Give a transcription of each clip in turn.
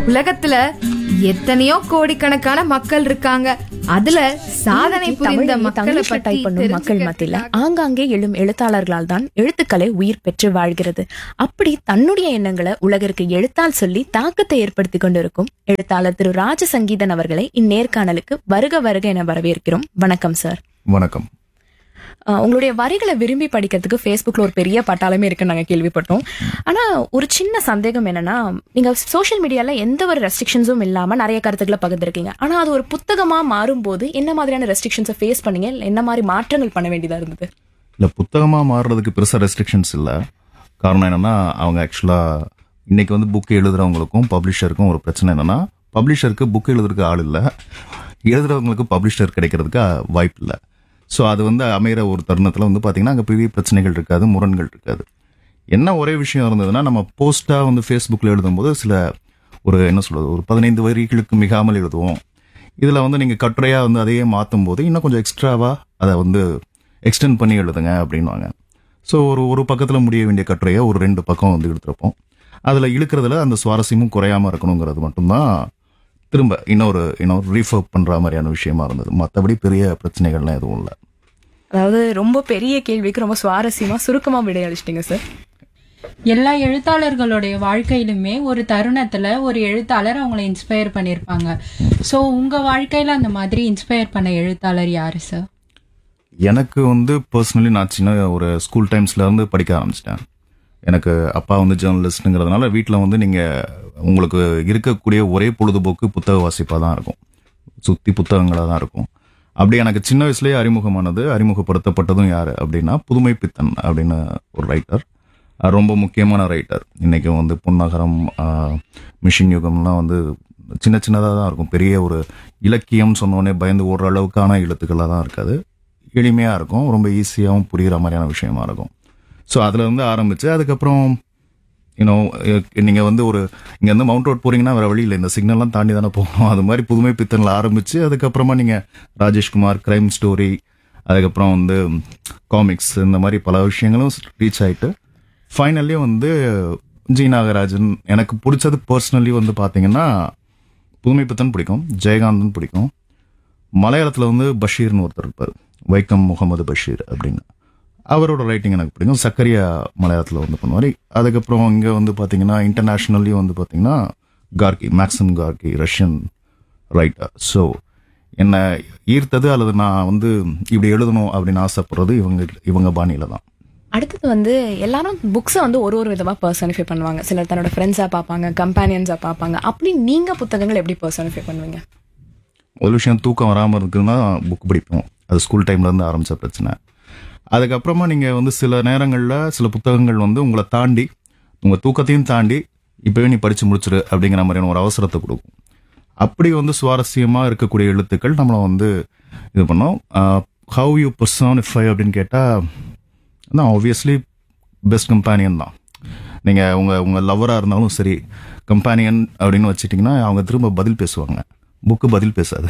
உலகத்துல எத்தனையோ கோடிக்கணக்கான மக்கள் இருக்காங்க அதுல சாதனை இன்னைக்கு புரிந்த தமிழை மக்களை தங்கிலீஷ்ல பத்தி டைப் பண்ணும் மக்கள் மத்தியில தெரிஞ்சுக்கிறதுக்காக ஆங்காங்கே எழும் எழுத்தாளர்களால் தான் எழுத்துக்களை உயிர் பெற்று வாழ்கிறது அப்படி தன்னுடைய எண்ணங்களை உலகிற்கு எழுத்தால் சொல்லி தாக்கத்தை ஏற்படுத்தி கொண்டிருக்கும் எழுத்தாளர் திரு ராஜ சங்கீதன் அவர்களை இந்நேர்காணலுக்கு வருக வருக என வரவேற்கிறோம் வணக்கம் சார் வணக்கம் அஹ் உங்களுடைய வரிகளை விரும்பி படிக்கிறதுக்கு ஃபேஸ்புக்ல ஒரு பெரிய பட்டாளமே இருக்குன்னு நாங்க கேள்விப்பட்டோம் ஆனா ஒரு சின்ன சந்தேகம் என்னன்னா நீங்க சோஷியல் மீடியால எந்த ஒரு ரெஸ்ட்ரிக்ஷன்ஸும் இல்லாம நிறைய கருத்துக்களை பகிர்ந்திருக்கீங்க ஆனா அது ஒரு புத்தகமா மாறும்போது என்ன மாதிரியான ரெஸ்ட்ரிக்ஷன்ஸை ஃபேஸ் பண்ணீங்க இல்ல என்ன மாதிரி மாற்றங்கள் பண்ண வேண்டியதா இருந்தது இல்லை புத்தகமாக மாறுறதுக்கு பெருசாக ரெஸ்ட்ரிக்ஷன்ஸ் இல்லை காரணம் என்னன்னா அவங்க ஆக்சுவலாக இன்னைக்கு வந்து புக் எழுதுறவங்களுக்கும் பப்ளிஷருக்கும் ஒரு பிரச்சனை என்னன்னா பப்ளிஷருக்கு புக் எழுதுறதுக்கு ஆள் இல்லை எழுதுறவங்களுக்கு பப்ளிஷர் கிடைக்கிறதுக்கு வாய்ப்பு இல்லை ஸோ அது வந்து அமைகிற ஒரு தருணத்தில் வந்து பார்த்தீங்கன்னா அங்கே பெரிய பிரச்சனைகள் இருக்காது முரண்கள் இருக்காது என்ன ஒரே விஷயம் இருந்ததுன்னா நம்ம போஸ்ட்டாக வந்து ஃபேஸ்புக்கில் எழுதும்போது சில ஒரு என்ன சொல்றது ஒரு பதினைந்து வரிகளுக்கு மிகாமல் எழுதுவோம் இதில் வந்து நீங்கள் கட்டுரையாக வந்து அதையே மாற்றும் போது இன்னும் கொஞ்சம் எக்ஸ்ட்ராவாக அதை வந்து எக்ஸ்டெண்ட் பண்ணி எழுதுங்க அப்படின்வாங்க ஸோ ஒரு ஒரு பக்கத்தில் முடிய வேண்டிய கட்டுரையை ஒரு ரெண்டு பக்கம் வந்து எடுத்துருப்போம் அதில் இழுக்கிறதுல அந்த சுவாரஸ்யமும் குறையாம இருக்கணுங்கிறது மட்டும்தான் திரும்ப இன்னொரு இன்னொரு ரீஃபர் பண்ணுற மாதிரியான விஷயமா இருந்தது மற்றபடி பெரிய பிரச்சனைகள்லாம் எதுவும் இல்லை அதாவது ரொம்ப பெரிய கேள்விக்கு ரொம்ப சுவாரஸ்யமா சுருக்கமா விடையளிச்சிட்டீங்க சார் எல்லா எழுத்தாளர்களுடைய வாழ்க்கையிலுமே ஒரு தருணத்துல ஒரு எழுத்தாளர் அவங்களை இன்ஸ்பயர் பண்ணிருப்பாங்க சோ உங்க வாழ்க்கையில அந்த மாதிரி இன்ஸ்பயர் பண்ண எழுத்தாளர் யாரு சார் எனக்கு வந்து பர்சனலி நான் சின்ன ஒரு ஸ்கூல் டைம்ஸ்ல இருந்து படிக்க ஆரம்பிச்சிட்டேன் எனக்கு அப்பா வந்து ஜேர்னலிஸ்ட்டுங்கிறதுனால வீட்டில் வந்து நீங்கள் உங்களுக்கு இருக்கக்கூடிய ஒரே பொழுதுபோக்கு புத்தக வாசிப்பாக தான் இருக்கும் சுற்றி புத்தகங்களாக தான் இருக்கும் அப்படி எனக்கு சின்ன வயசுலேயே அறிமுகமானது அறிமுகப்படுத்தப்பட்டதும் யார் அப்படின்னா புதுமை பித்தன் அப்படின்னு ஒரு ரைட்டர் ரொம்ப முக்கியமான ரைட்டர் இன்றைக்கும் வந்து புன்னகரம் ஆஹ், மிஷின் யுகம்லாம் வந்து சின்ன சின்னதாக தான் இருக்கும் பெரிய ஒரு இலக்கியம் சொன்னோடனே பயந்து ஓடுற அளவுக்கான எழுத்துக்களாக தான் இருக்காது எளிமையாக இருக்கும் ரொம்ப ஈஸியாகவும் புரிகிற மாதிரியான விஷயமா இருக்கும் ஸோ அதில் இருந்து ஆரம்பித்து அதுக்கப்புறம் யூனோ நீங்கள் வந்து ஒரு இங்கேருந்து மவுண்ட் ரோட் போகிறீங்கன்னா வேறு வழி இல்லை இந்த சிக்னல்லாம் தாண்டி தானே போகணும் அது மாதிரி புதுமை பித்தனில் ஆரம்பித்து அதுக்கப்புறமா நீங்கள் ராஜேஷ்குமார் கிரைம் ஸ்டோரி அதுக்கப்புறம் வந்து காமிக்ஸ் இந்த மாதிரி பல விஷயங்களும் ரீச் ஆயிட்டு ஃபைனலி வந்து ஜி நாகராஜன் எனக்கு பிடிச்சது பர்சனலி வந்து பார்த்தீங்கன்னா புதுமை பித்தன் பிடிக்கும் ஜெயகாந்தன் பிடிக்கும் மலையாளத்தில் வந்து பஷீர்னு ஒருத்தர் இருப்பார் வைக்கம் முகமது பஷீர் அப்படின்னு அவரோட ரைட்டிங் எனக்கு பிடிக்கும் சக்கரியா மலையாளத்தில் வந்து பண்ணுவார் அதுக்கப்புறம் இங்கே வந்து பார்த்தீங்கன்னா இன்டர்நேஷ்னல்லி வந்து பார்த்தீங்கன்னா Gorky Maxim Gorky Russian writer so என்னை ஈர்த்தது அல்லது நான் வந்து இப்படி எழுதணும் அப்படின்னு ஆசைப்படுறது இவங்க இவங்க பாணியில தான் அடுத்தது வந்து எல்லாரும் புக்ஸை வந்து ஒரு ஒரு விதமா பர்சனிஃபை பண்ணுவாங்க சிலர் தன்னோட ஃப்ரெண்ட்ஸா பார்ப்பாங்க கம்பானியன்ஸா பார்ப்பாங்க அப்படி நீங்க புத்தகங்கள் எப்படி பர்சனிஃபை பண்ணுவீங்க ஒரு விஷயம் தூக்கம் வராமல் இருக்குன்னா புக் படிப்போம் அது ஸ்கூல் டைம்ல இருந்து ஆரம்பிச்ச பிரச்சனை அதுக்கப்புறமா நீங்கள் வந்து சில நேரங்களில் சில புத்தகங்கள் வந்து உங்களை தாண்டி உங்கள் தூக்கத்தையும் தாண்டி இப்போவே நீ படித்து முடிச்சிரு அப்படிங்கிற மாதிரியான ஒரு அவசரத்தை கொடுக்கும் அப்படி வந்து சுவாரஸ்யமாக இருக்கக்கூடிய எழுத்துக்கள் நம்மளை வந்து இது பண்ணோம் ஹவ் யூ பர்சானிஃபை அப்படின்னு கேட்டால் தான் ஆப்வியஸ்லி பெஸ்ட் கம்பேனியன் தான் நீங்கள் உங்கள் உங்கள் லவ்வராக இருந்தாலும் சரி கம்பேனியன் அப்படின்னு வச்சிட்டிங்கன்னா அவங்க திரும்ப பதில் பேசுவாங்க புக்கு பதில் பேசாது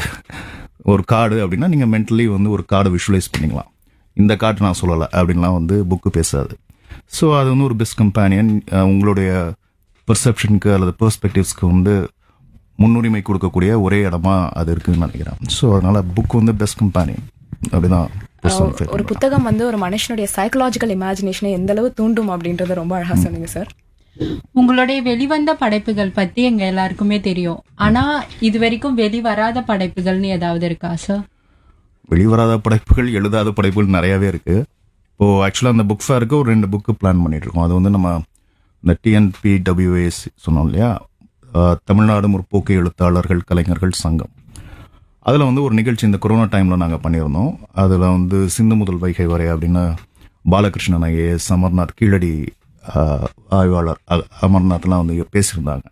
ஒரு கார்டு அப்படின்னா நீங்கள் மென்டலி வந்து ஒரு கார்டை விஷுவலைஸ் பண்ணிக்கலாம் இந்த கார்டு நான் சொல்லலை அப்படின்லாம் வந்து புக்கு பேசாது ஸோ அது வந்து ஒரு பெஸ்ட் கம்பேனியன் உங்களுடைய பெர்செப்ஷனுக்கு அல்லது பெர்ஸ்பெக்டிவ்ஸ்க்கு வந்து முன்னுரிமை கொடுக்கக்கூடிய ஒரே இடமா அது இருக்குன்னு நினைக்கிறேன் ஸோ அதனால புக் வந்து பெஸ்ட் கம்பேனியன் அப்படிதான் personal feel ஒரு பண்ணுவேன். புத்தகம் வந்து ஒரு மனுஷனுடைய சைக்கலாஜிக்கல் இமேஜினேஷனை எந்த அளவு தூண்டும் அப்படின்றத ரொம்ப அழகா சொன்னீங்க சார் உங்களுடைய வெளிவந்த படைப்புகள் பத்தி எங்க எல்லாருக்குமே தெரியும் ஆனா இது வரைக்கும் வெளிவராத படைப்புகள்னு ஏதாவது இருக்கா சார் வெளிவராத படைப்புகள் எழுதாத படைப்புகள் நிறையாவே இருக்கு இப்போ ஆக்சுவலாக அந்த புக் ஃபேருக்கு ஒரு ரெண்டு புக்கு பிளான் பண்ணிட்டு இருக்கோம் அது வந்து நம்ம இந்த டிஎன்பி டபிள்யூஎஸ் சொன்னோம் இல்லையா அஹ், தமிழ்நாடு முற்போக்கு எழுத்தாளர்கள் கலைஞர்கள் சங்கம் அதில் வந்து ஒரு நிகழ்ச்சி இந்த கொரோனா டைமில் நாங்கள் பண்ணியிருந்தோம் அதில் வந்து சிந்து முதல் வைகை வரை அப்படின்னு பாலகிருஷ்ணன் ஐஏஎஸ் அமர்நாத் கீழடி அஹ், ஆய்வாளர் அ- அமர்நாத்லாம் வந்து பேசியிருந்தாங்க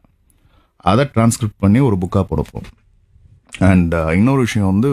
அதை டிரான்ஸ்கிரிப்ட் பண்ணி ஒரு புக்காக போடப்போம் அண்ட் இன்னொரு விஷயம் வந்து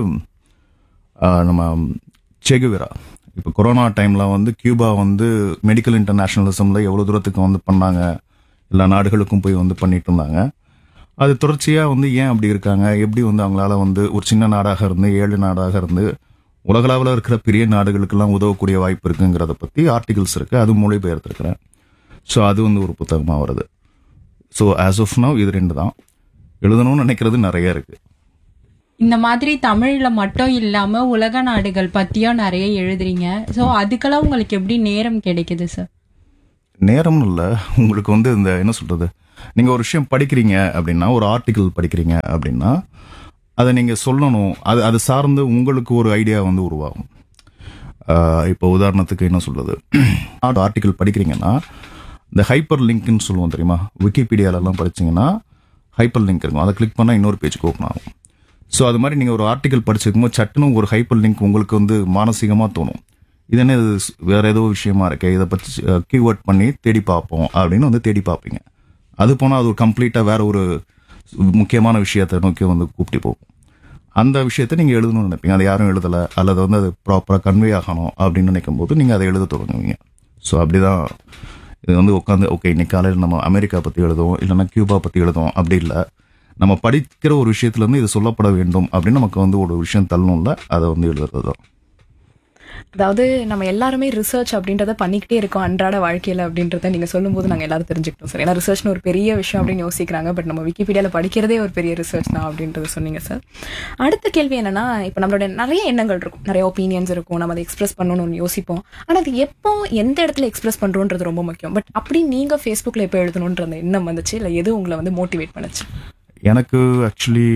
ஆஹ் நம்ம செகுவிரா இப்போ கொரோனா டைமில் வந்து கியூபா வந்து மெடிக்கல் இன்டர்நேஷனலிசமில் எவ்வளோ தூரத்துக்கு வந்து பண்ணாங்க எல்லா நாடுகளுக்கும் போய் வந்து பண்ணிட்டு இருந்தாங்க அது தொடர்ச்சியாக வந்து ஏன் அப்படி இருக்காங்க எப்படி வந்து அவங்களால வந்து ஒரு சின்ன நாடாக இருந்து ஏழு நாடாக இருந்து உலகளவில் இருக்கிற பெரிய நாடுகளுக்கெல்லாம் உதவக்கூடிய வாய்ப்பு இருக்குங்கிறத பற்றி ஆர்டிகல்ஸ் இருக்குது அது மொழிபெயர்த்திருக்கிறேன் ஸோ அது வந்து ஒரு புத்தகமாக வருது ஸோ ஆஸ் ஆஃப் நவ் இது ரெண்டு தான் எழுதணும்னு நினைக்கிறது நிறைய இருக்கு இந்த மாதிரி தமிழ்ல மட்டும் இல்லாம உலக நாடுகள் பத்தியும் நிறைய எழுதுறீங்க சோ அதுக்கெல்லாம் உங்களுக்கு எப்படி நேரம் கிடைக்குது சார் நேரம் இல்லை உங்களுக்கு வந்து இந்த என்ன சொல்றது நீங்க ஒரு விஷயம் படிக்கிறீங்க அப்படின்னா ஒரு ஆர்டிகிள் படிக்கிறீங்க அப்படின்னா அதை நீங்க சொல்லணும் அது அது சார்ந்து உங்களுக்கு ஒரு ஐடியா வந்து உருவாகும் ஆஹ் இப்போ உதாரணத்துக்கு என்ன சொல்றது ஆர்டிகிள் படிக்கிறீங்கன்னா இந்த ஹைப்பர் லிங்க்னு சொல்லுவோம் தெரியுமா விக்கிபீடியாலெல்லாம் படிச்சீங்கன்னா ஹைப்பர் லிங்க் இருக்கும் அதை கிளிக் பண்ணால் இன்னொரு பேஜுக்கு ஓப்பன் ஆகும் ஸோ அது மாதிரி நீங்கள் ஒரு ஆர்டிகல் படிச்சிருக்கும்போது சட்டுன்னு ஒரு ஹைப்பர் லிங்க் உங்களுக்கு வந்து மானசீகமாக தோணும் இது என்ன இது ஸ்- வேற ஏதோ விஷயமா இருக்கே இதை பற்றி கீவேர்ட் பண்ணி தேடி பார்ப்போம் அப்படின்னு வந்து தேடி பார்ப்பீங்க அது போனால் அது ஒரு கம்ப்ளீட்டாக வேற ஒரு முக்கியமான விஷயத்தை நோக்கி வந்து கூப்பிட்டு போகும் அந்த விஷயத்தை நீங்கள் எழுதணும்னு நினைப்பீங்க அதை யாரும் எழுதலை அல்லது வந்து அது ப்ராப்பராக கன்வே ஆகணும் அப்படின்னு நினைக்கும் போது நீங்கள் அதை எழுத தொடங்குவீங்க ஸோ அப்படிதான் இது வந்து உட்காந்து ஓகே இன்னைக்கு காலையில் நம்ம அமெரிக்கா பற்றி எழுதுவோம் இல்லைன்னா கியூபா பற்றி எழுதுவோம் அப்படி இல்லை நம்ம படிக்கிற ஒரு விஷயத்துலேருந்து இது சொல்லப்பட வேண்டும் அப்படின்னு நமக்கு வந்து ஒரு விஷயம் தள்ளணும்ல அதை வந்து எழுதுறது தான் அதாவது நம்ம எல்லாருமே ரிசர்ச் அப்படின்றத பண்ணிக்கிட்டே இருக்கோம் அன்றாட வாழ்க்கையில அப்படின்றத நீங்க சொல்லும்போது நாங்க எல்லாரும் தெரிஞ்சுக்கிட்டோம் சார் ஏன்னா ரிசர்ச்னு ஒரு பெரிய விஷயம் அப்படின்னு யோசிக்கிறாங்க பட் நம்ம விக்கிபீடியால படிக்கிறதே ஒரு பெரிய ரிசர்ச் தான் அப்படின்றத சொன்னீங்க சார் அடுத்த கேள்வி என்னன்னா இப்போ நம்மளோட நிறைய எண்ணங்கள் இருக்கும் நிறைய ஒப்பீனியன்ஸ் இருக்கும் நம்ம அதை எக்ஸ்பிரஸ் பண்ணணும்னு ஒன்று யோசிப்போம் ஆனா அது எப்போ எந்த இடத்துல எக்ஸ்பிரஸ் பண்றோன்றது ரொம்ப முக்கியம் பட் அப்படி நீங்க ஃபேஸ்புக்ல எப்போ எழுதணுன்ற அந்த எண்ணம் வந்துச்சு இல்ல எது உங்களை வந்து மோட்டிவேட் பண்ணுச்சு எனக்கு ஆக்சுவலி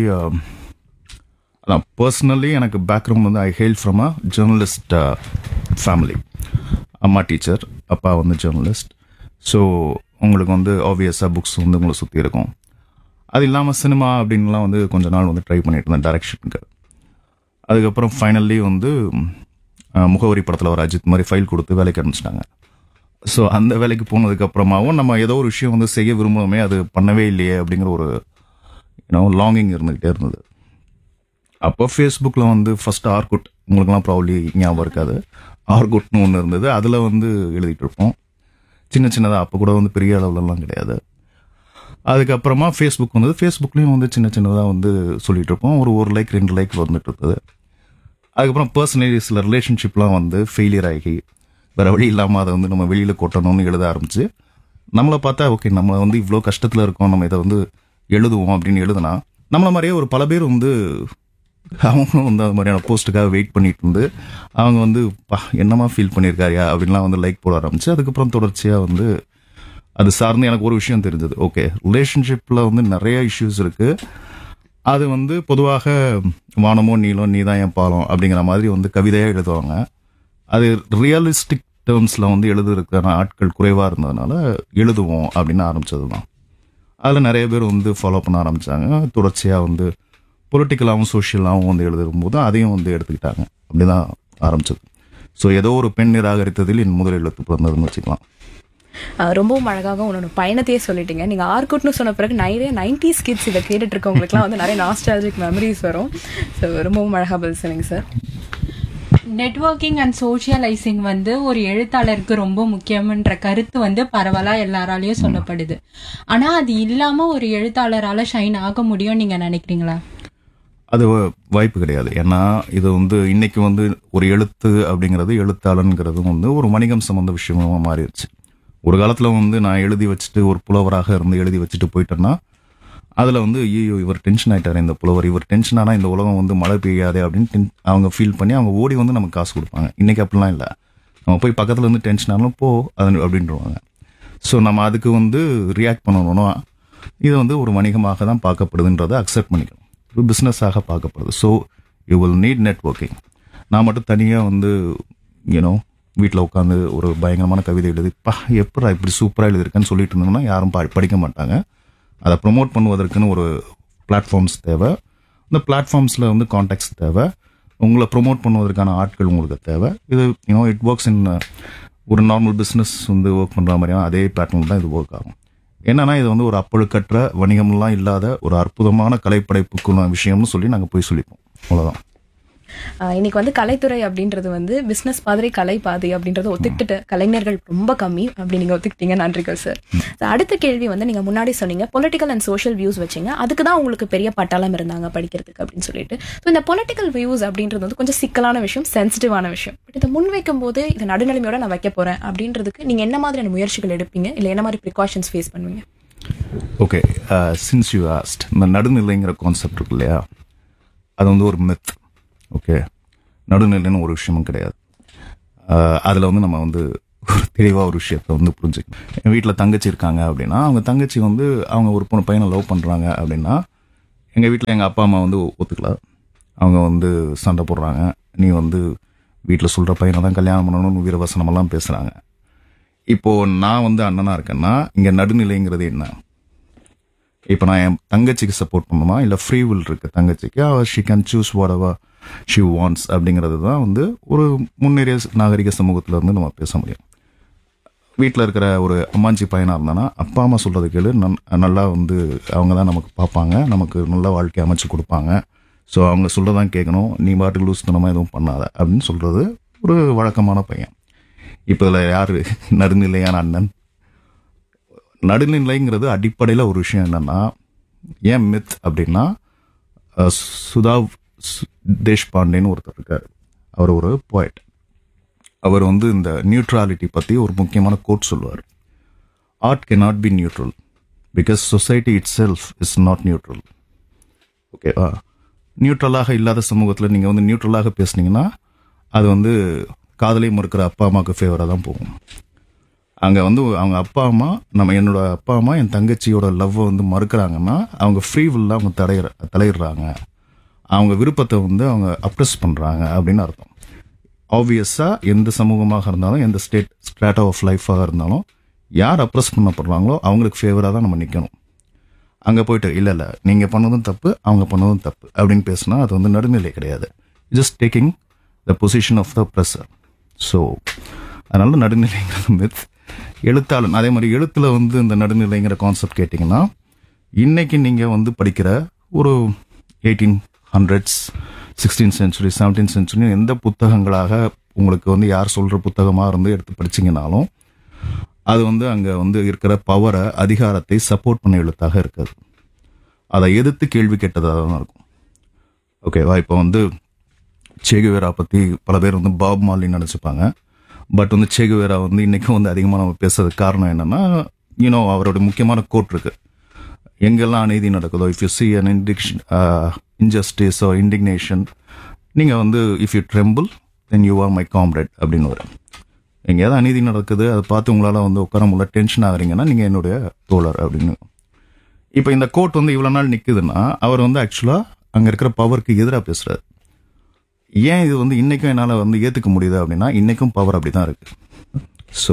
அதான் பர்சனலி எனக்கு பேக்ரவுண்ட் வந்து I hail from a journalist family அம்மா டீச்சர் அப்பா வந்து ஜேர்னலிஸ்ட் ஸோ உங்களுக்கு வந்து ஆப்வியஸாக புக்ஸ் வந்து உங்களை சுற்றி இருக்கும் அது இல்லாமல் சினிமா அப்படின்லாம் வந்து கொஞ்ச நாள் வந்து ட்ரை பண்ணிட்டு இருந்தேன் டைரக்ஷனுக்கு அதுக்கப்புறம் ஃபைனல்லி வந்து அஹ், முகவரி படத்தில் ஒரு அஜித் மாதிரி ஃபைல் கொடுத்து வேலைக்கு அனுப்பிச்சிட்டாங்க ஸோ அந்த வேலைக்கு போனதுக்கு அப்புறமாவும் நம்ம ஏதோ ஒரு விஷயம் வந்து செய்ய விரும்புகிறோமே அது பண்ணவே இல்லையே அப்படிங்கிற ஒரு யூனோ லாங்கிங் இருந்துகிட்டே இருந்தது அப்போ ஃபேஸ்புக்கில் வந்து ஃபர்ஸ்ட் ஆர்குட் உங்களுக்குலாம் ப்ராப்ளி ஞாபகம் இருக்காது ஆர்குட்னு ஒன்று இருந்தது அதில் வந்து எழுதிட்டு இருப்போம் சின்ன சின்னதாக அப்போ கூட வந்து பெரிய அளவுலலாம் கிடையாது அதுக்கப்புறமா ஃபேஸ்புக் வந்தது ஃபேஸ்புக்லேயும் வந்து சின்ன சின்னதாக வந்து சொல்லிட்டு இருப்போம் ஒரு ஒரு லைக் ரெண்டு லைக் வந்துட்டு இருந்தது அதுக்கப்புறம் பர்சனலி சில ரிலேஷன்ஷிப்லாம் வந்து ஃபெயிலியர் ஆகி வேற வழி இல்லாமல் அதை வந்து நம்ம வெளியில் கொட்டணும்னு எழுத ஆரம்பிச்சு நம்மளை பார்த்தா ஓகே நம்ம வந்து இவ்வளோ கஷ்டத்தில் இருக்கோம் நம்ம இதை வந்து எழுதுவோம் அப்படின்னு எழுதுனா நம்மள மாதிரியே ஒரு பல பேர் வந்து அவங்களும் வந்து அது மாதிரியான போஸ்ட்டுக்காக வெயிட் பண்ணிட்டு இருந்து அவங்க வந்து பா என்னமா ஃபீல் பண்ணியிருக்காரியா அப்படின்லாம் வந்து லைக் போட ஆரம்பிச்சு அதுக்கப்புறம் தொடர்ச்சியாக வந்து அது சார்ந்து எனக்கு ஒரு விஷயம் தெரிஞ்சது ஓகே ரிலேஷன்ஷிப்பில் வந்து நிறைய இஷ்யூஸ் இருக்கு அது வந்து பொதுவாக வானமோ நீளம் நீ தான் என் பாலம் அப்படிங்கிற மாதிரி வந்து கவிதையாக எழுதுவாங்க அது ரியலிஸ்டிக் டேர்ம்ஸில் வந்து எழுதுறதுக்கான ஆட்கள் குறைவாக இருந்ததுனால எழுதுவோம் அப்படின்னு ஆரம்பிச்சது தான் அதில் நிறைய பேர் வந்து ஃபாலோ பண்ண ஆரம்பிச்சாங்க தொடர்ச்சியாக வந்து பொலிட்டிக்கலாகவும் சோஷியலாகவும் வந்து எழுதும்போது அதையும் வந்து எடுத்துக்கிட்டாங்க அப்படிதான் ஆரம்பிச்சது ஸோ ஏதோ ஒரு பெண் நிராகரித்ததில் என் முதல் எழுத்து பிறந்ததுன்னு வச்சுக்கலாம் அஹ் ரொம்பவும் அழகாக உன்னோட பயணத்தையே சொல்லிட்டீங்க நீங்க ஆர்குட்னு சொன்ன பிறகு நிறைய நைன்டிஸ் கிட்ஸ் இதை கேட்டுட்டு இருக்கவங்களுக்குலாம் வந்து நிறைய நாஸ்டாலஜிக் மெமரிஸ் வரும் ஸோ ரொம்பவும் அழகா பதில் சொன்னீங்க சார் நெட்வொர்க்கிங் அண்ட் சோஷியலைசிங் வந்து ஒரு எழுத்தாளருக்கு ரொம்ப முக்கியம்ன்ற கருத்து வந்து பரவலா எல்லாராலையும் சொல்லப்படுது ஆனா அது இல்லாம ஒரு எழுத்தாளரால ஷைன் ஆக முடியும் நீங்க நினைக்கிறீங்களா அது வ- வாய்ப்பு கிடையாது ஏன்னா இது வந்து இன்னைக்கு வந்து ஒரு எழுத்து அப்படிங்கிறது எழுத்தாளன்ங்கிறது வந்து ஒரு வணிகம் சம்பந்த விஷயமா மாறிடுச்சு ஒரு காலத்துல வந்து நான் எழுதி வச்சுட்டு ஒரு புலவராக இருந்து எழுதி வச்சுட்டு போயிட்டேன்னா அதுல வந்து ஐயோ இவர் டென்ஷன் ஆயிட்டாரு இந்த புலவர் இவர் டென்ஷன் ஆனா இந்த உலகம் வந்து மழை பெய்யாதே அப்படின்னு ten- அவங்க ஃபீல் பண்ணி அவங்க ஓடி வந்து நமக்கு காசு கொடுப்பாங்க இன்னைக்கு அப்படிலாம் இல்லை நம்ம போய் பக்கத்துல இருந்து டென்ஷன் ஆனாலும் போ அது அப்படின்றவாங்க ஸோ நம்ம அதுக்கு வந்து ரியாக்ட் பண்ணணும்னா இது வந்து ஒரு வணிகமாக தான் பார்க்கப்படுதுன்றதை அக்செப்ட் பண்ணிக்கணும் ஒரு பிஸ்னஸாக பார்க்கப்படுது so you will need networking நான் மட்டும் தனியாக வந்து யூனோ வீட்டில் உட்காந்து ஒரு பயங்கரமான கவிதை எழுதி பா எப்படா இப்படி சூப்பராக எழுதியிருக்கேன்னு சொல்லிட்டு இருந்தோம்னா யாரும் பா- படிக்க மாட்டாங்க அதை ப்ரொமோட் பண்ணுவதற்குன்னு ஒரு பிளாட்ஃபார்ம்ஸ் தேவை இந்த பிளாட்ஃபார்ம்ஸில் வந்து கான்டாக்ட்ஸ் தேவை உங்களை ப்ரொமோட் பண்ணுவதற்கான ஆட்கள் உங்களுக்கு தேவை இது யூனோ இட் ஒர்க்ஸ் இன் ஒரு நார்மல் பிஸ்னஸ் வந்து ஒர்க் பண்ணுற மாதிரியான அதே பேட்டர்ன் தான் இது ஒர்க் ஆகும் என்னன்னா இது வந்து ஒரு அப்பழுக்கற்ற வணிகம்லாம் இல்லாத ஒரு அற்புதமான கலைப்படைப்புக்குள்ள விஷயம்னு சொல்லி நாங்கள் போய் சொல்லிப்போம் அவ்வளோதான் ஆஹ் இன்னைக்கு வந்து கலைத்துறை அப்படின்றது வந்து பிசினஸ் மாதிரி கலை பாதை அப்படின்றத ஒத்துக்கிட்டு கலைஞர்கள் ரொம்ப கம்மி அப்படி நீங்க ஒத்துக்கிட்டீங்க நன்றிகள் சார் அடுத்த கேள்வி வந்து நீங்க முன்னாடி சொன்னீங்க பொலிட்டிக்கல் அண்ட் சோஷியல் வியூஸ் வச்சீங்க அதுக்கு தான் உங்களுக்கு பெரிய பட்டாளம் இருந்தாங்க படிக்கிறதுக்கு அப்படின்னு சொல்லிட்டு ஸோ இந்த பொலிட்டிக்கல் வியூஸ் அப்படின்றது வந்து கொஞ்சம் சிக்கலான விஷயம் சென்சிட்டிவான விஷயம் பட் இதை முன் வைக்கும் போது இதை நடுநிலைமையோட நான் வைக்க போறேன் அப்படின்றதுக்கு நீங்க என்ன மாதிரியான முயற்சிகள் எடுப்பீங்க இல்லை என்ன மாதிரி ப்ரிகாஷன்ஸ் ஃபேஸ் பண்ணுவீங்க ஓகே சின்ஸ் யூ ஆஸ்ட் இந்த நடுநிலைங்கிற கான்செப்ட் இருக்கு இல்லையா அது வந்து ஒரு மெத் ஓகே நடுநிலைன்னு ஒரு விஷயமும் கிடையாது அதில் வந்து நம்ம வந்து ஒரு தெளிவாக ஒரு விஷயத்தை வந்து புரிஞ்சுக்கணும் என் வீட்டில் தங்கச்சி இருக்காங்க அப்படின்னா அவங்க தங்கச்சி வந்து அவங்க ஒரு பொண்ணு பையனை லவ் பண்ணுறாங்க அப்படின்னா எங்கள் வீட்டில் எங்கள் அப்பா அம்மா வந்து ஒத்துக்கல அவங்க வந்து சண்டை போடுறாங்க நீ வந்து வீட்டில் சொல்கிற பையனை தான் கல்யாணம் பண்ணணும்னு வீரவசனமெல்லாம் பேசுகிறாங்க இப்போ நான் வந்து அண்ணனா இருக்கேன்னா இங்கே நடுநிலைங்கிறது என்ன இப்போ நான் என் தங்கச்சிக்கு சப்போர்ட் பண்ணுமா இல்லை ஃப்ரீ வில் இருக்கு தங்கச்சிக்கு she can choose whatever she wants அப்படிங்கிறது தான் வந்து ஒரு முன்னேறிய நாகரிக சமூகத்தில் வந்து நம்ம பேச முடியும் வீட்டில் இருக்கிற ஒரு அம்மாஞ்சி பையனாக இருந்தானா அப்பா அம்மா சொல்கிறது கேளு நன்- நல்லா வந்து அவங்க தான் நமக்கு பார்ப்பாங்க நமக்கு நல்ல வாழ்க்கை அமைச்சு கொடுப்பாங்க ஸோ அவங்க சொல்கிறதான் கேட்கணும் நீ பாட்டுக்கு லூஸ் தனமாக எதுவும் பண்ணாத அப்படின்னு சொல்கிறது ஒரு வழக்கமான பையன் இப்போ இதில் யார் நடுநிலையான அண்ணன் நடுநிலைங்கிறது அடிப்படையில் ஒரு விஷயம் என்னன்னா ஏன் மித் அப்படின்னா அஹ், சுதா சு- தேஷ்பாண்டேன்னு ஒருத்தர் இருக்கார் அவர் ஒரு poet அவர் வந்து இந்த நியூட்ராலிட்டி பற்றி ஒரு முக்கியமான கோட் சொல்லுவார் art cannot be neutral because society இட் செல்ஃப் இஸ் நாட் நியூட்ரல் ஓகேவா நியூட்ரலாக இல்லாத சமூகத்தில் நீங்கள் வந்து நியூட்ரலாக பேசுனீங்கன்னா அது வந்து காதலை மறுக்கிற அப்பா அம்மாவுக்கு ஃபேவராக தான் போகும் அங்கே வந்து அவங்க அப்பா அம்மா நம்ம என்னோட அப்பா அம்மா என் தங்கச்சியோட லவ்வை வந்து மறுக்கிறாங்கன்னா அவங்க ஃப்ரீ வில்ல அவங்க தடையிற தலையிடுறாங்க அவங்க விருப்பத்தை வந்து அவங்க அப்ரெஸ் பண்ணுறாங்க அப்படின்னு அர்த்தம் ஆப்வியஸாக எந்த சமூகமாக இருந்தாலும் எந்த ஸ்டேட் ஸ்ட்ராட்டா ஆஃப் லைஃபாக இருந்தாலும் யார் அப்ரெஸ் பண்ணப்படுறாங்களோ அவங்களுக்கு ஃபேவராக தான் நம்ம நிற்கணும் அங்கே போயிட்டு இல்லை இல்லை நீங்கள் பண்ணதும் தப்பு அவங்க பண்ணதும் தப்பு அப்படின்னு பேசினா அது வந்து நடுநிலை கிடையாது just taking the position of the pressure so அதனால நடுநிலைங்கிறது மித் எழுத்தாளன் அதே மாதிரி எழுத்துல வந்து இந்த நடுநிலைங்கிற கான்செப்ட் கேட்டிங்கன்னா இன்னைக்கு நீங்கள் வந்து படிக்கிற ஒரு eighteen hundreds sixteen century seventeen century எந்த புத்தகங்களாக உங்களுக்கு வந்து யார் சொல்கிற புத்தகமாக இருந்து எடுத்து படிச்சீங்கனாலும் அது வந்து அங்கே வந்து இருக்கிற பவரை அதிகாரத்தை சப்போர்ட் பண்ண எழுத்தாக இருக்காது அதை எதிர்த்து கேள்வி கேட்டதாக தான் இருக்கும் ஓகேவா இப்போ வந்து சேகுவேரா பற்றி பல பேர் வந்து பாப் மாலி நினச்சிப்பாங்க பட் வந்து சேகுவேரா வந்து இன்றைக்கும் வந்து அதிகமாக நம்ம பேசுறதுக்கு காரணம் என்னன்னா யூனோ அவரோட முக்கியமான கோட் இருக்கு எங்கெல்லாம் அநீதி நடக்குதோ if you see an induction injustice oh indignation நீங்கள் வந்து if you tremble then you are my comrade அப்படின்னு வரும் எங்கேயாவது அநீதி நடக்குது அதை பார்த்து உங்களால் வந்து உட்கார முடியல டென்ஷன் ஆகுறீங்கன்னா நீங்கள் என்னுடைய தோழர் அப்படின்னு இப்போ இந்த கோட் வந்து இவ்வளோ நாள் நிற்குதுன்னா அவர் வந்து ஆக்சுவலாக அங்கே இருக்கிற பவருக்கு எதிராக பேசுறாரு ஏன் இது வந்து இன்னைக்கும் என்னால் வந்து ஏற்றுக்க முடியுது அப்படின்னா இன்னைக்கும் பவர் அப்படி தான் இருக்கு ஸோ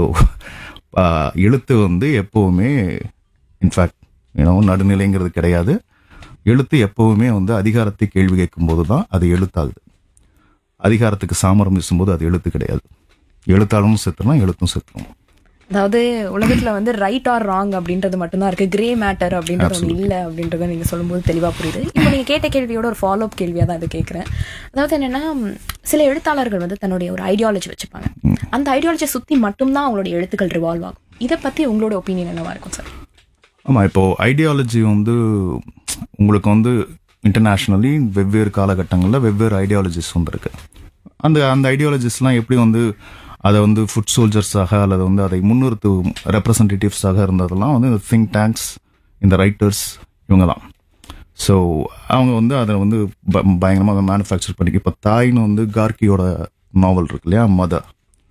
எழுத்து வந்து எப்போவுமே இன்ஃபேக்ட் ஏன்னா நடுநிலைங்கிறது கிடையாது எழுத்து எப்போவுமே வந்து அதிகாரத்தை கேள்வி கேட்கும்போது தான் அது எழுத்தாகுது அதிகாரத்துக்கு சாமரம் வீசும்போது அது எழுத்து கிடையாது எழுத்தாளனும் செத்துரும் எழுத்தும் செத்துரும் அதாவது உலகத்துல வந்து ரைட் ஆர் ராங் அப்படின்றது மட்டும்தான் இருக்கு கிரே மேட்டர் அப்படின்றது ஒன்று இல்ல அப்படின்றத நீங்க சொல்லும்போது தெளிவா புரியுது இப்போ நீங்க கேட்ட கேள்வியோட ஒரு ஃபாலோ அப் கேள்வியா தான் இது கேட்கறேன் அதாவது என்னன்னா ம், சில எழுத்தாளர்கள் வந்து தன்னுடைய ஒரு ஐடியாலஜி வச்சுப்பாங்க அந்த ஐடியாலஜியை சுத்தி மட்டும்தான் அவங்களுடைய எழுத்துக்கள் ரிவால்வ் ஆகும் இதை பத்தி உங்களோட ஒப்பீனியன் என்னவா இருக்கும் சார் ஆமாம் இப்போ ஐடியாலஜி வந்து உங்களுக்கு வந்து இன்டர்நேஷ்னலி வெவ்வேறு காலகட்டங்களில் வெவ்வேறு ஐடியாலஜிஸ் வந்திருக்கு அந்த அந்த ஐடியாலஜிஸ்லாம் எப்படி வந்து அதை வந்து ஃபுட் சோல்ஜர்ஸாக அல்லது வந்து அதை முன்னிறுத்து ரெப்ரசன்டேட்டிவ்ஸாக இருந்ததெல்லாம் வந்து இந்த திங்க் டேங்க்ஸ் இந்த ரைட்டர்ஸ் இவங்க தான் ஸோ அவங்க வந்து அதை வந்து ப- பயங்கரமாக மேனுஃபேக்சர் பண்ணி இப்போ தாய்னு வந்து கார்கியோட நாவல் இருக்கு இல்லையா மதர்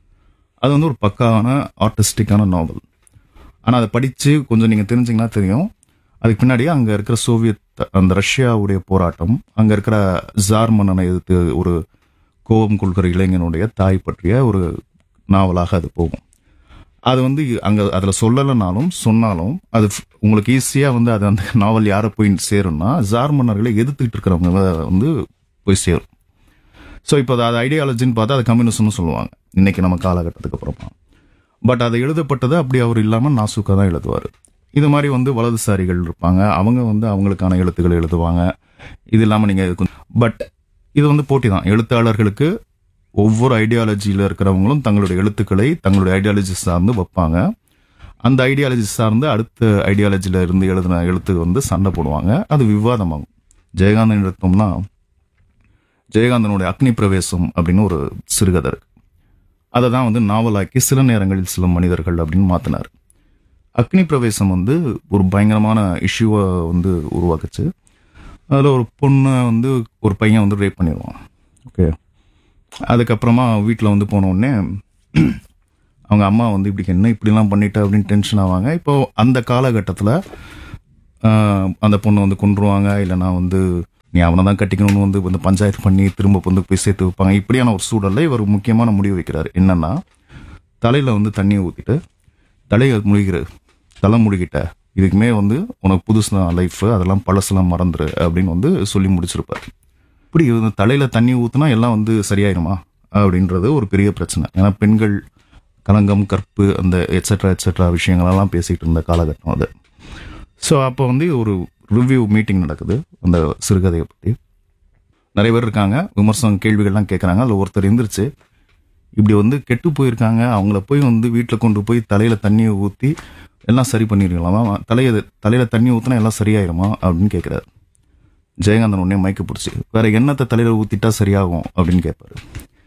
அது வந்து ஒரு பக்காவான ஆர்டிஸ்டிக்கான நாவல் ஆனால் அதை படித்து கொஞ்சம் நீங்கள் தெரிஞ்சிங்கன்னா தெரியும் அதுக்கு பின்னாடி அங்கே இருக்கிற சோவியத் அந்த ரஷ்யாவுடைய போராட்டம் அங்கே இருக்கிற ஜார் மன்னனை எதிர்த்து ஒரு கோபம் கொள்கிற இளைஞனுடைய தாய் பற்றிய ஒரு நாவலாக அது போகும் அது வந்து அங்கே அதில் சொல்லலைனாலும் சொன்னாலும் அது ஃப்- உங்களுக்கு ஈஸியாக வந்து அது அந்த நாவல் யாரை போய் சேரும்னா ஜார் மன்னர்களை எதிர்த்துக்கிட்டு இருக்கிறவங்க வந்து போய் சேரும் ஸோ இப்போ அது ஐடியாலஜின்னு பார்த்தா அது கம்யூனிசம்னு சொல்லுவாங்க இன்னைக்கு நம்ம காலகட்டத்துக்கு அப்புறமா பட் அது எழுதப்பட்டது அப்படி அவர் இல்லாமல் நாசுக்கா தான் எழுதுவார் இது மாதிரி வந்து வலதுசாரிகள் இருப்பாங்க அவங்க வந்து அவங்களுக்கான எழுத்துக்கள் எழுதுவாங்க இது இல்லாமல் நீங்கள் பட் இது வந்து போட்டி தான் எழுத்தாளர்களுக்கு ஒவ்வொரு ஐடியாலஜியில் இருக்கிறவங்களும் தங்களுடைய எழுத்துக்களை தங்களுடைய ஐடியாலஜி சார்ந்து வைப்பாங்க அந்த ஐடியாலஜி சார்ந்து அடுத்த ஐடியாலஜியில் இருந்து எழுதின எழுத்து வந்து சண்டை போடுவாங்க அது விவாதமாகும் ஜெயகாந்தன் எடுத்தோம்னா ஜெயகாந்தனுடைய அக்னி பிரவேசம் அப்படின்னு ஒரு சிறுகதை இருக்கு அதை தான் வந்து நாவலாக்கி சில நேரங்களில் சில மனிதர்கள் அப்படின்னு மாத்தினார் அக்னி பிரவேசம் வந்து ஒரு பயங்கரமான இஷ்யூவை வந்து உருவாக்குச்சு அதில் ஒரு பொண்ணை வந்து ஒரு பையன் வந்து ரேப் பண்ணிடுவான் ஓகே அதுக்கப்புறமா வீட்டில் வந்து போன உடனே அவங்க அம்மா வந்து இப்படி என்ன இப்படிலாம் பண்ணிட்ட அப்படின்னு டென்ஷன் ஆவாங்க இப்போ அந்த காலகட்டத்தில் அந்த பொண்ணை வந்து கொன்றுவாங்க இல்லைனா வந்து நீ அவனை தான் கட்டிக்கணும்னு வந்து வந்து பஞ்சாயத்து பண்ணி திரும்ப வந்து போய் சேர்த்து வைப்பாங்க இப்படியான ஒரு சூழல்ல இவர் முக்கியமான முடிவு வைக்கிறார் என்னன்னா தலையில வந்து தண்ணியை ஊத்திட்டு தலையை முழுகிற தலை முழுகிட்ட இதுக்குமே வந்து உனக்கு புதுசு லைஃப் அதெல்லாம் பழசெல்லாம் மறந்துரு அப்படின்னு வந்து சொல்லி முடிச்சிருப்பார் இப்படி வந்து தலையில தண்ணி ஊத்துனா எல்லாம் வந்து சரியாயிருமா அப்படின்றது ஒரு பெரிய பிரச்சனை ஏன்னா பெண்கள் கலங்கம் கற்பு அந்த எட்ஸெட்ரா எட்ஸெட்ரா விஷயங்களெல்லாம் பேசிக்கிட்டு இருந்த காலகட்டம் அது ஸோ அப்போ வந்து ஒரு ரிவ்யூ மீட்டிங் நடக்குது அந்த சிறுகதையை பற்றி நிறைய பேர் இருக்காங்க விமர்சனம் கேள்விகள்லாம் கேட்குறாங்க அதில் ஒருத்தர் எந்திரிச்சு இப்படி வந்து கெட்டு போயிருக்காங்க அவங்கள போய் வந்து வீட்டில் கொண்டு போய் தலையில் தண்ணியை ஊற்றி எல்லாம் சரி பண்ணிருக்கலாமா தலையை தலையில் தண்ணி ஊற்றினா எல்லாம் சரியாயிருமா அப்படின்னு கேட்குறாரு ஜெயகாந்தன் உடனே மயக்க பிடிச்சி வேற எண்ணத்தை தலையில் ஊற்றிட்டா சரியாகும் அப்படின்னு கேட்பாரு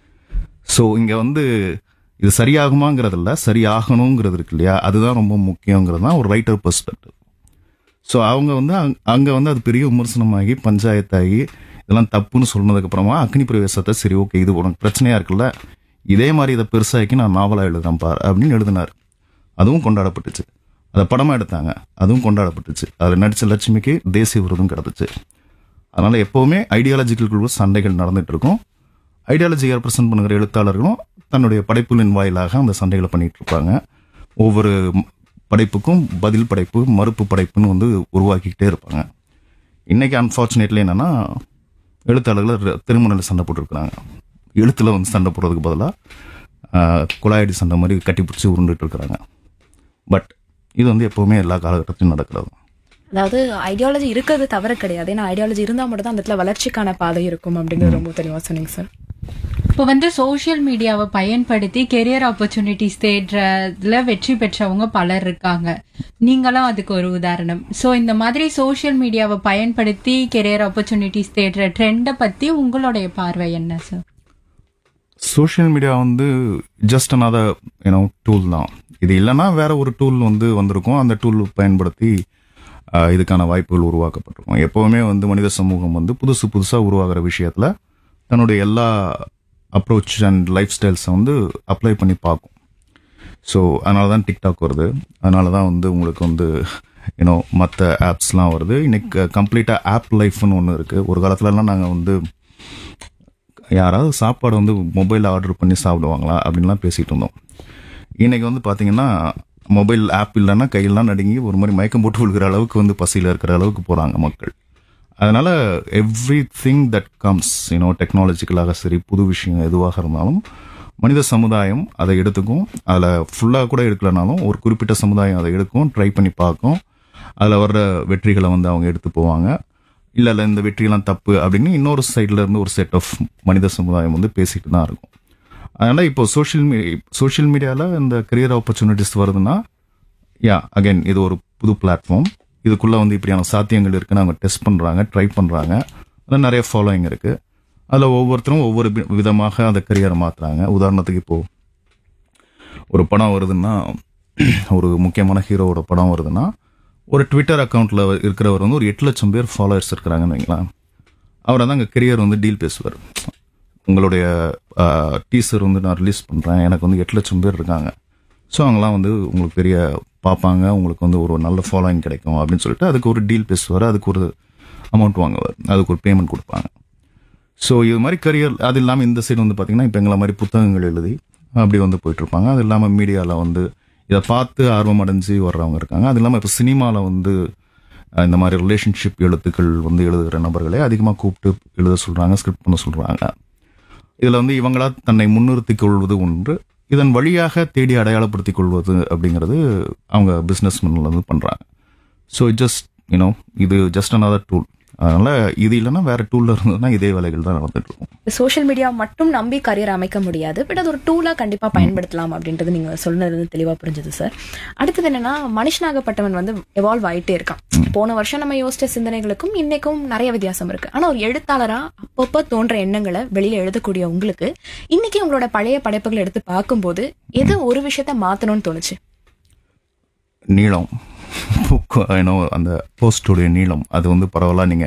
ஸோ இங்கே வந்து இது சரியாகுமாங்கிறதில்ல சரியாகணுங்கிறது இருக்கு இல்லையா அதுதான் ரொம்ப முக்கியங்கிறது தான் ஒரு ரைட்டர் பெர்ஸ்பெக்டிவ் ஸோ அவங்க வந்து அங்க- அங்க வந்து அது பெரிய விமர்சனமாகி பஞ்சாயத்தாகி இதெல்லாம் தப்புன்னு சொன்னதுக்கு அப்புறமா அக்னி பிரவேசத்தை சரி ஓகே இது உனக்கு பிரச்சனையா இருக்குல்ல இதே மாதிரி இதை பெருசாக்கி நான் நாவலா எழுதுறேன் பார் அப்படின்னு எழுதினார் அதுவும் கொண்டாடப்பட்டுச்சு அதை படமா எடுத்தாங்க அதுவும் கொண்டாடப்பட்டுச்சு அதில் நடிச்ச லட்சுமிக்கு தேசிய விருதும் கிடந்துச்சு அதனால எப்பவுமே ஐடியாலஜிக்கல் சண்டைகள் நடந்துட்டு இருக்கும் ஐடியாலஜி ரெப்ரசென்ட் பண்ணுகிற எழுத்தாளர்களும் தன்னுடைய படைப்புகளின் வாயிலாக அந்த சண்டைகளை பண்ணிட்டு இருப்பாங்க ஒவ்வொரு ம்- படைப்புக்கும் பதில் படைப்பு மறுப்பு படைப்புன்னு வந்து உருவாக்கிக்கிட்டே இருப்பாங்க இன்னைக்கு அன்ஃபார்ச்சுனேட்லி என்னன்னா எழுத்தாளர்கள் ர- திருமணத்தில் சண்டை போட்டுருக்குறாங்க எழுத்துல வந்து சண்டை போடுறதுக்கு பதிலாக குழாயடி சண்டை மாதிரி கட்டி பிடிச்சி உருண்டுட்டு இருக்கிறாங்க பட் இது வந்து எப்பவுமே எல்லா காலகட்டத்திலும் நடக்கிறது அதாவது ஐடியாலஜி இருக்கிறது தவறு கிடையாது ஏன்னா ஐடியாலஜி இருந்தா மட்டும் தான் அந்த இடத்துல வளர்ச்சிக்கான பாதை இருக்கும் அப்படிங்கிறது ரொம்ப தெளிவா சொன்னீங்க சார் இப்போ வந்து சோஷியல் மீடியாவை பயன்படுத்தி கெரியர் ஆப்பர்ச்சுனிட்டிஸ் தேடுறதுல வெற்றி பெற்றவங்க பலர் இருக்காங்க நீங்களும் அதுக்கு ஒரு உதாரணம் ஸோ இந்த மாதிரி சோஷியல் மீடியாவை பயன்படுத்தி கெரியர் ஆப்பர்ச்சுனிட்டிஸ் தேடுற ட்ரெண்டை பத்தி உங்களுடைய பார்வை என்ன சார் சோஷியல் மீடியா வந்து ஜஸ்ட் another யூனோ டூல் தான் இது இல்லைன்னா வேற ஒரு டூல் வந்து வந்திருக்கும் அந்த டூல் பயன்படுத்தி ஆஹ், இதுக்கான வாய்ப்புகள் உருவாக்கப்பட்டிருக்கும் எப்பவுமே வந்து மனித சமூகம் வந்து புதுசு புதுசாக உருவாகிற விஷயத்துல தன்னுடைய எல்லா அப்ரோச் அண்ட் லைஃப் ஸ்டைல்ஸை வந்து அப்ளை பண்ணி பார்க்கும் ஸோ அதனால தான் டிக்டாக் வருது அதனால தான் வந்து உங்களுக்கு வந்து யூனோ மற்ற ஆப்ஸ்லாம் வருது இன்னைக்கு கம்ப்ளீட்டாக ஆப் லைஃப்னு ஒன்று இருக்குது ஒரு காலத்துலலாம் நாங்கள் வந்து யாராவது சாப்பாடு வந்து மொபைலில் ஆர்டர் பண்ணி சாப்பிடுவாங்களா அப்படின்லாம் பேசிகிட்டு இருந்தோம் இன்னைக்கு வந்து பார்த்தீங்கன்னா மொபைல் ஆப் இல்லைன்னா கையெல்லாம் நடுங்கி ஒரு மாதிரி மயக்கம் போட்டு விழுகிற அளவுக்கு வந்து பசியில் இருக்கிற அளவுக்கு போகிறாங்க மக்கள் அதனால every thing that comes you know டெக்னாலஜிக்கலாக சரி புது விஷயம் எதுவாக இருந்தாலும் மனித சமுதாயம் அதை எடுத்துக்கும் அதில் ஃபுல்லாக கூட எடுக்கலனாலும் ஒரு குறிப்பிட்ட சமுதாயம் அதை எடுக்கும் ட்ரை பண்ணி பார்க்கும் அதில் வர்ற வெற்றிகளை வந்து அவங்க எடுத்து போவாங்க இல்லை இல்லை இந்த வெற்றியெல்லாம் தப்பு அப்படின்னு இன்னொரு சைடில் இருந்து ஒரு செட் ஆஃப் மனித சமுதாயம் வந்து பேசிட்டு தான் இருக்கும் அதனால் இப்போ சோஷியல் மீ சோஷியல் மீடியாவில் இந்த கரியர் ஆப்பர்ச்சுனிட்டிஸ் வருதுன்னா யா அகைன் இது ஒரு புது பிளாட்ஃபார்ம் இதுக்குள்ளே வந்து இப்படியான சாத்தியங்கள் இருக்குன்னு அவங்க டெஸ்ட் பண்ணுறாங்க ட்ரை பண்ணுறாங்க அதில் நிறைய ஃபாலோயிங் இருக்குது அதில் ஒவ்வொருத்தரும் ஒவ்வொரு வி- விதமாக அந்த கரியரை மாற்றுறாங்க உதாரணத்துக்கு இப்போ ஒரு படம் வருதுன்னா ஒரு முக்கியமான ஹீரோவோட படம் வருதுன்னா ஒரு ட்விட்டர் அக்கௌண்ட்டில் இருக்கிறவர் வந்து ஒரு எட்டு லட்சம் பேர் ஃபாலோவர்ஸ் இருக்கிறாங்கன்னு வைங்களேன் அவர் தான் அங்கே கெரியர் வந்து டீல் பேசுவார் உங்களுடைய டீசர் வந்து நான் ரிலீஸ் பண்ணுறேன் எனக்கு வந்து எட்டு லட்சம் பேர் இருக்காங்க ஸோ அவங்களாம் வந்து உங்களுக்கு பெரிய பார்ப்பாங்க உங்களுக்கு வந்து ஒரு நல்ல ஃபாலோயிங் கிடைக்கும் அப்படின்னு சொல்லிட்டு அதுக்கு ஒரு டீல் பேசுவார் அதுக்கு ஒரு அமௌண்ட் வாங்குவார் அதுக்கு ஒரு பேமெண்ட் கொடுப்பாங்க ஸோ இது மாதிரி கரியர் அது இல்லாமல் இந்த சைடு வந்து பார்த்தீங்கன்னா இப்போ எங்களை மாதிரி புத்தகங்கள் எழுதி அப்படி வந்து போயிட்டு இருப்பாங்க அது இல்லாமல் மீடியாவில் வந்து இதை பார்த்து ஆர்வம் அடைஞ்சு வர்றவங்க இருக்காங்க அது இல்லாமல் இப்போ சினிமாவில் வந்து அஹ், இந்த மாதிரி ரிலேஷன்ஷிப் எழுத்துக்கள் வந்து எழுதுகிற நபர்களே அதிகமாக கூப்பிட்டு எழுத சொல்கிறாங்க ஸ்கிரிப்ட் பண்ண சொல்கிறாங்க இதில் வந்து இவங்களா தன்னை முன்னிறுத்திக் கொள்வது ஒன்று இதன் வழியாக தேடி அடையாளப்படுத்திக் கொள்வது அப்படிங்கிறது அவங்க பிஸ்னஸ் வந்து பண்ணுறாங்க ஸோ ஜஸ்ட் யூனோ இது ஜஸ்ட் another டூல் அதனால இது இல்லைன்னா வேற டூல்ல இருந்ததுன்னா இதே வேலைகள் தான் நடந்துட்டு இருக்கும் சோஷியல் மீடியா மட்டும் நம்பி கரியர் அமைக்க முடியாது பட் அது ஒரு டூலா கண்டிப்பா பயன்படுத்தலாம் அப்படின்றது நீங்க சொன்னது வந்து தெளிவா புரிஞ்சது சார் அடுத்தது என்னன்னா மனுஷனாகப்பட்டவன் வந்து எவால்வ் ஆயிட்டே இருக்கான் போன வருஷம் நம்ம யோசிச்ச சிந்தனைகளுக்கும் இன்னைக்கும் நிறைய வித்தியாசம் இருக்கு ஆனா ஒரு எழுத்தாளரா அப்பப்ப தோன்ற எண்ணங்களை வெளியில எழுதக்கூடிய உங்களுக்கு இன்னைக்கு உங்களோட பழைய படைப்புகளை எடுத்து பார்க்கும்போது எது ஒரு விஷயத்த மாத்தணும்னு தோணுச்சு நீளம் book, you know, அந்த போஸ்டோடைய நீளம் அது வந்து பரவாயில்ல நீங்க